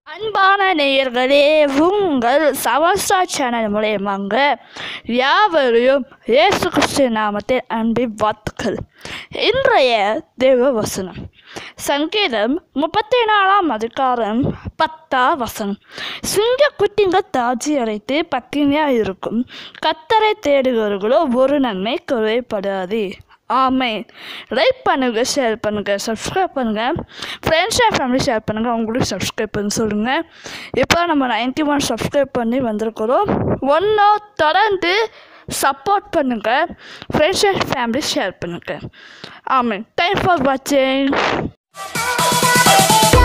அன்பான நேயர்களே உங்கள் சமஸ்தா சேனல் மூலயமாங்க யாவரையும் இயேசு கிறிஸ்து நாமத்தில் அன்பின் வாழ்த்துக்கள் இன்றைய தேவ வசனம் சங்கீதம் முப்பத்தி நாலாம் அதிகாரம் பத்தா வசனம் சிங்க குட்டிங்க தாஜி அடைத்து பத்தினியாக இருக்கும் கத்தரை தேடுகிறவர்களோ ஒரு நன்மை குறைபடாது ஆமே லைக் பண்ணுங்கள் ஷேர் பண்ணுங்கள் சப்ஸ்கிரைப் பண்ணுங்கள் ஃப்ரெண்ட்ஸ் அண்ட் ஃபேமிலி ஷேர் பண்ணுங்கள் அவங்களும் சப்ஸ்கிரைப் பண்ண சொல்லுங்கள் இப்போ நம்ம நைன்ட்டி ஒன் சப்ஸ்கிரைப் பண்ணி வந்திருக்கிறோம் ஒன்றும் தொடர்ந்து சப்போர்ட் பண்ணுங்கள் ஃப்ரெண்ட்ஸ் அண்ட் ஃபேமிலி ஷேர் பண்ணுங்கள் ஆமே தேங்க்ஸ் ஃபார் வாட்சிங்